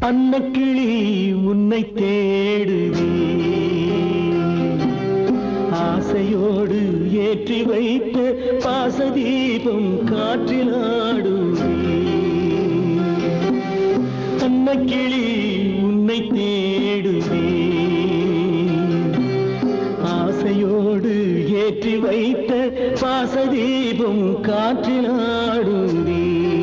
அன்னக்கிளி உன்னை தேடுவே ஆசையோடு ஏற்றி வைத்த பாசதீபம் காற்றிலாடுவே அன்னக்கிளி உன்னை தேடுவே ஆசையோடு ஏற்றி வைத்த பாசதீபம் காற்றிலாடுவே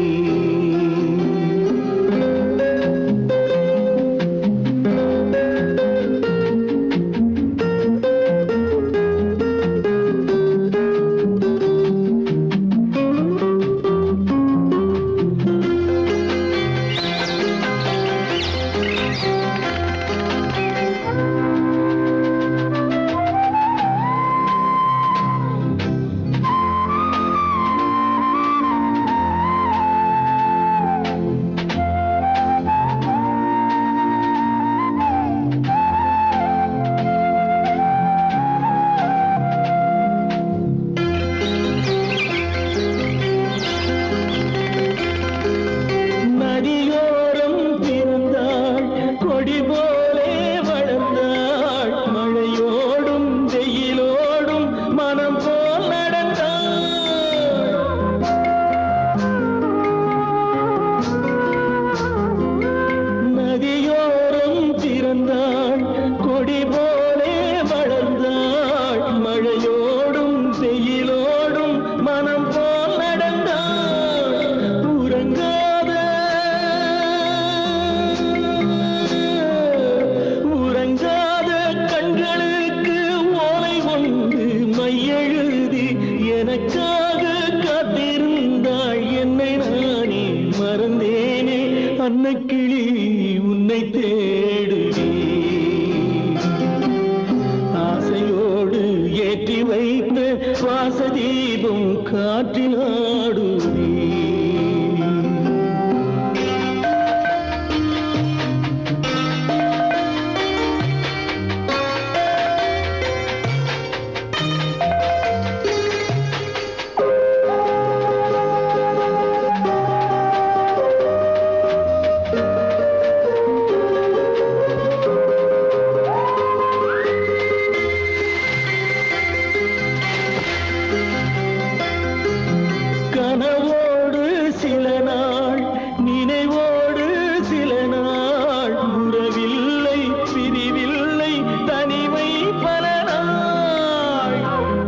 நதியோரம் பிறந்தாள் கொடி போலே வளர்ந்தாள் மழையோடும் வெயிலோடும் மனம் போல் நடந்தாள் நதியோரம் பிறந்தாள் கொடி போலே வளர்ந்தாள் மழையோடும் வெயிலோடும் மனம் போல் நடந்தாள் உறங்காத உறங்காத கண்களுக்கு ஓலை ஒன்று மையெழுதி எனக்காக காத்திருந்தாள் என்னை நானே மறந்தேனே அன்னக்கிளி உன்னை தேடுவே ஆசையோடு ஏற்றி வைத்த வாசதீபம் காற்றிலாடுவே கனவோடு சில நாள் நினைவோடு சில நாள் உறவில்லை பிரிவில்லை தனிமை பல நாள்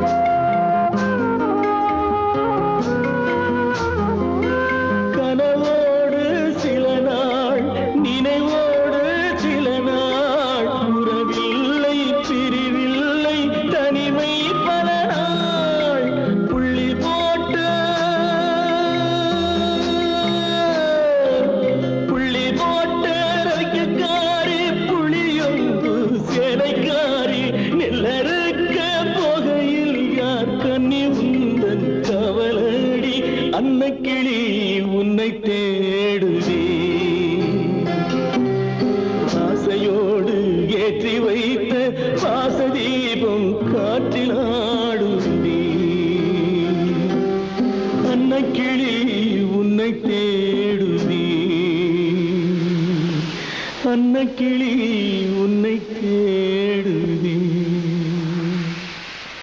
கனவோடு சில நாள் நினைவோடு சில நாள் உறவில்லை பிரிவில்லை தனிமை பல நாள் புள்ளி போட்டு புள்ளி போட்டு ரவிக்காரி புளியொன்று சேலைக்காரி நெல்லறுக்க போகையில் யார் கண்ணி உந்தன் கவலடி அன்னக்கிளி உன்னை தேடுதே ஆசையோடு ஏற்றி வைத்த வாசதீபம் காற்றில் ஆடுதே அன்னக்கிளி உன்னை தேடுதே அன்னக்கிளி உன்னை தேடுதே